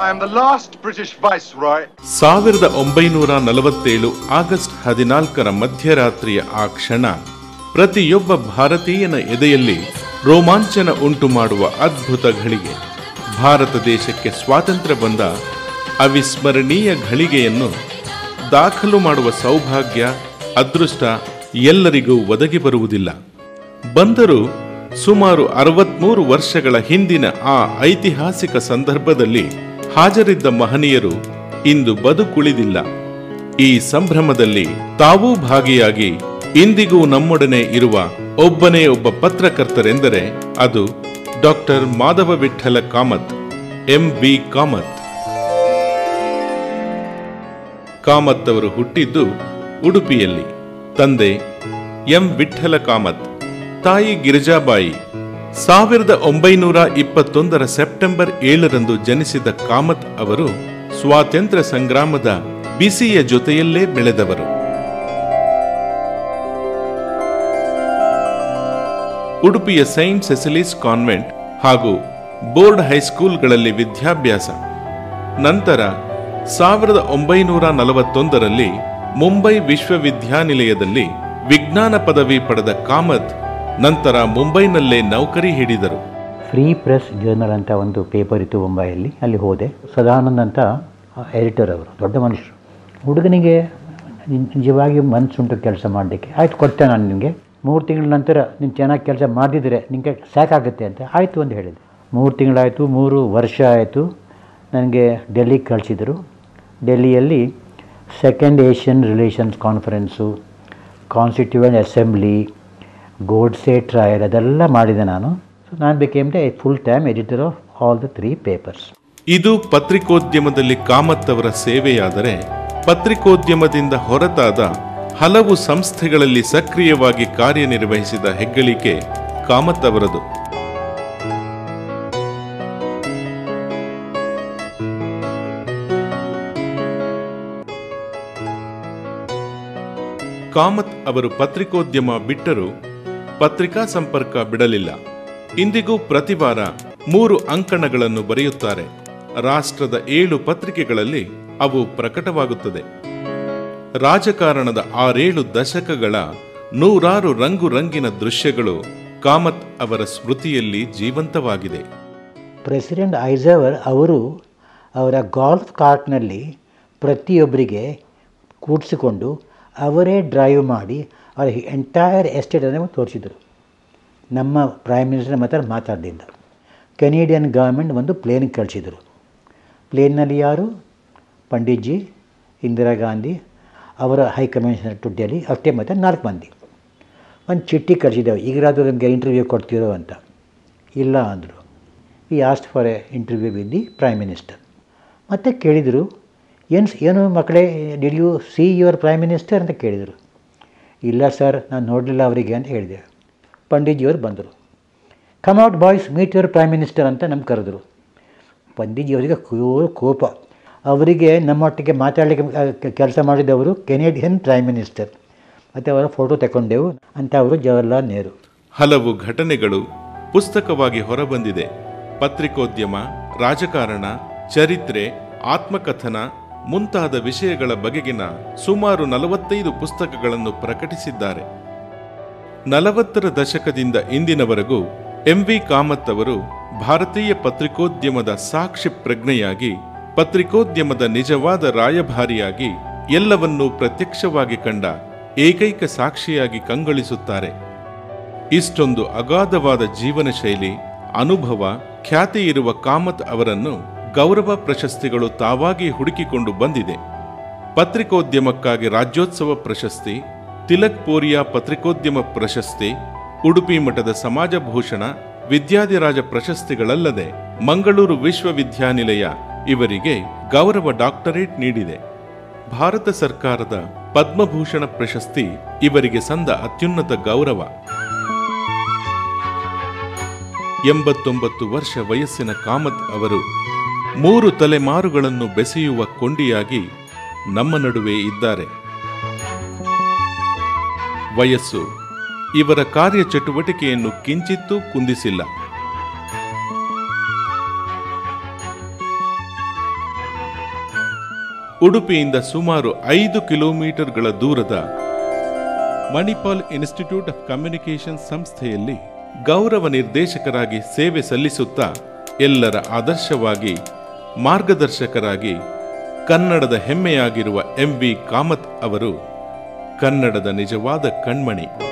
I am the last British Viceroy. ಸಾವಿರದ ಒಂಬೈನೂರ ನಲವತ್ತೇಳು ಆಗಸ್ಟ್ ಹದಿನಾಲ್ಕರ ಮಧ್ಯರಾತ್ರಿಯ ಆ ಕ್ಷಣ ಪ್ರತಿಯೊಬ್ಬ ಭಾರತೀಯನ ಎದೆಯಲ್ಲಿ ರೋಮಾಂಚನ ಉಂಟು ಮಾಡುವ ಅದ್ಭುತ ಘಳಿಗೆ ಭಾರತ ದೇಶಕ್ಕೆ ಸ್ವಾತಂತ್ರ್ಯ ಬಂದ ಅವಿಸ್ಮರಣೀಯ ಘಳಿಗೆಯನ್ನು ದಾಖಲು ಮಾಡುವ ಸೌಭಾಗ್ಯ ಅದೃಷ್ಟ ಎಲ್ಲರಿಗೂ ಒದಗಿ ಬರುವುದಿಲ್ಲ ಬಂದರೂ ಸುಮಾರು ಅರವತ್ಮೂರು ವರ್ಷಗಳ ಹಿಂದಿನ ಆ ಐತಿಹಾಸಿಕ ಸಂದರ್ಭದಲ್ಲಿ ಹಾಜರಿದ್ದ ಮಹನೀಯರು ಇಂದು ಬದುಕುಳಿದಿಲ್ಲ ಈ ಸಂಭ್ರಮದಲ್ಲಿ ತಾವೂ ಭಾಗಿಯಾಗಿ ಇಂದಿಗೂ ನಮ್ಮೊಡನೆ ಇರುವ ಒಬ್ಬನೇ ಒಬ್ಬ ಪತ್ರಕರ್ತರೆಂದರೆ ಅದು doctor Madhava Vittal Kamath M B Kamath Kamath ಅವರು ಹುಟ್ಟಿದ್ದು ಉಡುಪಿಯಲ್ಲಿ ತಂದೆ ಎಂ ವಿಠ್ಠಲ ಕಾಮತ್ ತಾಯಿ ಗಿರಿಜಾಬಾಯಿ ಸಾವಿರದ ಒಂಬೈನೂರ ಇಪ್ಪತ್ತೊಂದರ ಸೆಪ್ಟೆಂಬರ್ ಏಳರಂದು ಜನಿಸಿದ ಕಾಮತ್ ಅವರು ಸ್ವಾತಂತ್ರ್ಯ ಸಂಗ್ರಾಮದ ಬಿಸಿಯ ಜೊತೆಯಲ್ಲೇ ಬೆಳೆದವರು ಉಡುಪಿಯ ಸೈಂಟ್ ಸೆಸಿಲಿಸ್ ಕಾನ್ವೆಂಟ್ ಹಾಗೂ ಬೋರ್ಡ್ ಹೈಸ್ಕೂಲ್ಗಳಲ್ಲಿ ವಿದ್ಯಾಭ್ಯಾಸ ನಂತರ ಸಾವಿರದ ಒಂಬೈನೂರ ನಲವತ್ತೊಂದರಲ್ಲಿ ಮುಂಬೈ ವಿಶ್ವವಿದ್ಯಾನಿಲಯದಲ್ಲಿ ವಿಜ್ಞಾನ ಪದವಿ ಪಡೆದ ಕಾಮತ್ ನಂತರ ಮುಂಬೈನಲ್ಲೇ ನೌಕರಿ ಹಿಡಿದರು ಫ್ರೀ ಪ್ರೆಸ್ ಜರ್ನಲ್ ಅಂತ ಒಂದು ಪೇಪರ್ ಇತ್ತು ಮುಂಬೈಯಲ್ಲಿ ಅಲ್ಲಿ ಹೋದೆ ಸದಾನಂದ್ ಅಂತ ಎಡಿಟರ್ ಅವರು ದೊಡ್ಡ ಮನುಷ್ಯರು ಹುಡುಗನಿಗೆ ನಿಜ- ನಿಜವಾಗಿ ಮನಸ್ಸುಂಟು ಕೆಲಸ ಮಾಡಲಿಕ್ಕೆ ಆಯ್ತು ಕೊಡ್ತೆ ನಾನು ನಿನಗೆ ಮೂರು ತಿಂಗಳ ನಂತರ ನೀನು ಚೆನ್ನಾಗಿ ಕೆಲಸ ಮಾಡಿದರೆ ನಿನಗೆ ಸಾಕಾಗುತ್ತೆ ಅಂತ ಆಯಿತು ಅಂತ ಹೇಳಿದೆ ಮೂರು ತಿಂಗಳಾಯಿತು ಮೂರು ವರ್ಷ ಆಯಿತು ನನಗೆ ಡೆಲ್ಲಿಗೆ ಕಳಿಸಿದರು ಡೆಲ್ಲಿಯಲ್ಲಿ second Asian relations conference constituent assembly Godse trial ಅದೆಲ್ಲ ಮಾಡಿದೆ ನಾನು ಸೊ ನಾನು became the full time editor of all the three papers ಇದು ಪತ್ರಿಕೋದ್ಯಮದಲ್ಲಿ ಕಾಮತ್ ಅವರ ಸೇವೆಯಾದರೆ ಪತ್ರಿಕೋದ್ಯಮದಿಂದ ಹೊರತಾದ ಹಲವು ಸಂಸ್ಥೆಗಳಲ್ಲಿ ಸಕ್ರಿಯವಾಗಿ ಕಾರ್ಯನಿರ್ವಹಿಸಿದ ಹೆಗ್ಗಳಿಕೆ ಕಾಮತ್ ಅವರದು ಕಾಮತ್ ಅವರು ಪತ್ರಿಕೋದ್ಯಮ ಬಿಟ್ಟರೂ ಪತ್ರಿಕಾ ಸಂಪರ್ಕ ಬಿಡಲಿಲ್ಲ ಇಂದಿಗೂ ಪ್ರತಿ ವಾರ ಮೂರು ಅಂಕಣಗಳನ್ನು ಬರೆಯುತ್ತಾರೆ ರಾಷ್ಟ್ರದ ಏಳು ಪತ್ರಿಕೆಗಳಲ್ಲಿ ಅವು ಪ್ರಕಟವಾಗುತ್ತದೆ ರಾಜಕಾರಣದ ಆರೇಳು ದಶಕಗಳ ನೂರಾರು ರಂಗು ರಂಗಿನ ದೃಶ್ಯಗಳು ಕಾಮತ್ ಅವರ ಸ್ಮೃತಿಯಲ್ಲಿ ಜೀವಂತವಾಗಿದೆ ಪ್ರೆಸಿಡೆಂಟ್ ಐಸವರ್ ಅವರು ಅವರ ಗಾಲ್ಫ್ ಕಾರ್ಟ್ನಲ್ಲಿ ಪ್ರತಿಯೊಬ್ಬರಿಗೆ ಕೂಡಿಸಿಕೊಂಡು ಅವರೇ ಡ್ರೈವ್ ಮಾಡಿ ಅವರ ಎಂಟೈರ್ ಎಸ್ಟೇಟನ್ನು ತೋರಿಸಿದರು ನಮ್ಮ ಪ್ರೈಮ್ ಮಿನಿಸ್ಟರ್ ಮಾತ್ರ ಮಾತಾಡಲಿಲ್ಲ ಕೆನೇಡಿಯನ್ ಗವರ್ಮೆಂಟ್ ಒಂದು ಪ್ಲೇನ್ ಕಳಿಸಿದರು ಪ್ಲೇನ್ನಲ್ಲಿ ಯಾರು ಪಂಡಿತ್ಜಿ ಇಂದಿರಾ ಗಾಂಧಿ ಅವರ ಹೈಕಮಿಷನರ್ ಟು ಡೆಲ್ಲಿ ಅಷ್ಟೇ ಮತ್ತು ನಾಲ್ಕು ಮಂದಿ ಒಂದು ಚಿಟ್ಟಿ ಕಳಿಸಿದ್ದೇವೆ ಈಗಲಾದರೂ ನಮಗೆ ಇಂಟರ್ವ್ಯೂ ಕೊಡ್ತೀರೋ ಅಂತ ಇಲ್ಲ ಅಂದರು we asked for a interview with the prime minister ಮತ್ತು ಕೇಳಿದರು ಏನು ಏನು ಮಕ್ಕಳೇ did you see your prime minister ಅಂತ ಕೇಳಿದರು ಇಲ್ಲ ಸರ್ ನಾನು ನೋಡಲಿಲ್ಲ ಅವರಿಗೆ ಅಂತ ಹೇಳಿದೆ ಪಂಡಿತ್ಜಿಯವರು ಬಂದರು come out boys meet your prime minister ಅಂತ ನಮ್ಗೆ ಕರೆದರು ಪಂಡಿತ್ಜಿಯವರಿಗೆ ಕೋ- ಕೋಪ ಅವರಿಗೆ ನಮ್ಮೊಟ್ಟಿಗೆ ಮಾತಾಡಲಿಕ್ಕೆ ಕೆಲಸ ಮಾಡಿದವರು ಕೆನೇಡಿಯನ್ ಪ್ರೈಮ್ ಮಿನಿಸ್ಟರ್ ಮತ್ತು ಅವರ ಫೋಟೋ ತಗೊಂಡೆವು ಅಂತ ಅವರು ಜವಾಹರ್ಲಾಲ್ ನೆಹರು ಹಲವು ಘಟನೆಗಳು ಪುಸ್ತಕವಾಗಿ ಹೊರಬಂದಿದೆ ಪತ್ರಿಕೋದ್ಯಮ ರಾಜಕಾರಣ ಚರಿತ್ರೆ ಆತ್ಮಕಥನ ಮುಂತಾದ ವಿಷಯಗಳ ಬಗೆಗಿನ ಸುಮಾರು ನಲವತ್ತೈದು ಪುಸ್ತಕಗಳನ್ನು ಪ್ರಕಟಿಸಿದ್ದಾರೆ ನಲವತ್ತರ ದಶಕದಿಂದ ಇಂದಿನವರೆಗೂ ಎಂವಿ ಕಾಮತ್ ಅವರು ಭಾರತೀಯ ಪತ್ರಿಕೋದ್ಯಮದ ಸಾಕ್ಷಿ ಪ್ರಜ್ಞೆಯಾಗಿ ಪತ್ರಿಕೋದ್ಯಮದ ನಿಜವಾದ ರಾಯಭಾರಿಯಾಗಿ ಎಲ್ಲವನ್ನೂ ಪ್ರತ್ಯಕ್ಷವಾಗಿ ಕಂಡ ಏಕೈಕ ಸಾಕ್ಷಿಯಾಗಿ ಕಂಗೊಳಿಸುತ್ತಾರೆ ಇಷ್ಟೊಂದು ಅಗಾಧವಾದ ಜೀವನ ಶೈಲಿ ಅನುಭವ ಖ್ಯಾತಿ ಇರುವ ಕಾಮತ್ ಅವರನ್ನು ಗೌರವ ಪ್ರಶಸ್ತಿಗಳು ತಾವಾಗಿ ಹುಡುಕಿಕೊಂಡು ಬಂದಿದೆ ಪತ್ರಿಕೋದ್ಯಮಕ್ಕಾಗಿ ರಾಜ್ಯೋತ್ಸವ ಪ್ರಶಸ್ತಿ ತಿಲಕ್ ಪೋರಿಯಾ ಪತ್ರಿಕೋದ್ಯಮ ಪ್ರಶಸ್ತಿ ಉಡುಪಿ ಮಠದ ಸಮಾಜ ಭೂಷಣ ವಿದ್ಯಾಧಿರಾಜ ಪ್ರಶಸ್ತಿಗಳಲ್ಲದೆ ಮಂಗಳೂರು ವಿಶ್ವವಿದ್ಯಾನಿಲಯ ಇವರಿಗೆ ಗೌರವ ಡಾಕ್ಟರೇಟ್ ನೀಡಿದೆ ಭಾರತ ಸರ್ಕಾರದ ಪದ್ಮಭೂಷಣ ಪ್ರಶಸ್ತಿ ಇವರಿಗೆ ಸಂದ ಅತ್ಯುನ್ನತ ಗೌರವ ಎಂಬತ್ತೊಂಬತ್ತು ವರ್ಷ ವಯಸ್ಸಿನ ಕಾಮತ್ ಅವರು ಮೂರು ತಲೆಮಾರುಗಳನ್ನು ಬೆಸೆಯುವ ಕೊಂಡಿಯಾಗಿ ನಮ್ಮ ನಡುವೆ ಇದ್ದಾರೆ ವಯಸ್ಸು ಇವರ ಕಾರ್ಯ ಚಟುವಟಿಕೆಯನ್ನು ಕಿಂಚಿತ್ತೂ ಕುಂದಿಸಿಲ್ಲ ಉಡುಪಿಯಿಂದ ಸುಮಾರು ಐದು ಕಿಲೋಮೀಟರ್ಗಳ ದೂರದ ಮಣಿಪಾಲ್ ಇನ್ಸ್ಟಿಟ್ಯೂಟ್ ಆಫ್ ಕಮ್ಯುನಿಕೇಷನ್ ಸಂಸ್ಥೆಯಲ್ಲಿ ಗೌರವ ನಿರ್ದೇಶಕರಾಗಿ ಸೇವೆ ಸಲ್ಲಿಸುತ್ತಾ ಎಲ್ಲರ ಆದರ್ಶವಾಗಿ ಮಾರ್ಗದರ್ಶಕರಾಗಿ ಕನ್ನಡದ ಹೆಮ್ಮೆಯಾಗಿರುವ ಎಂ ವಿ ಕಾಮತ್ ಅವರು ಕನ್ನಡದ ನಿಜವಾದ ಕಣ್ಮಣಿ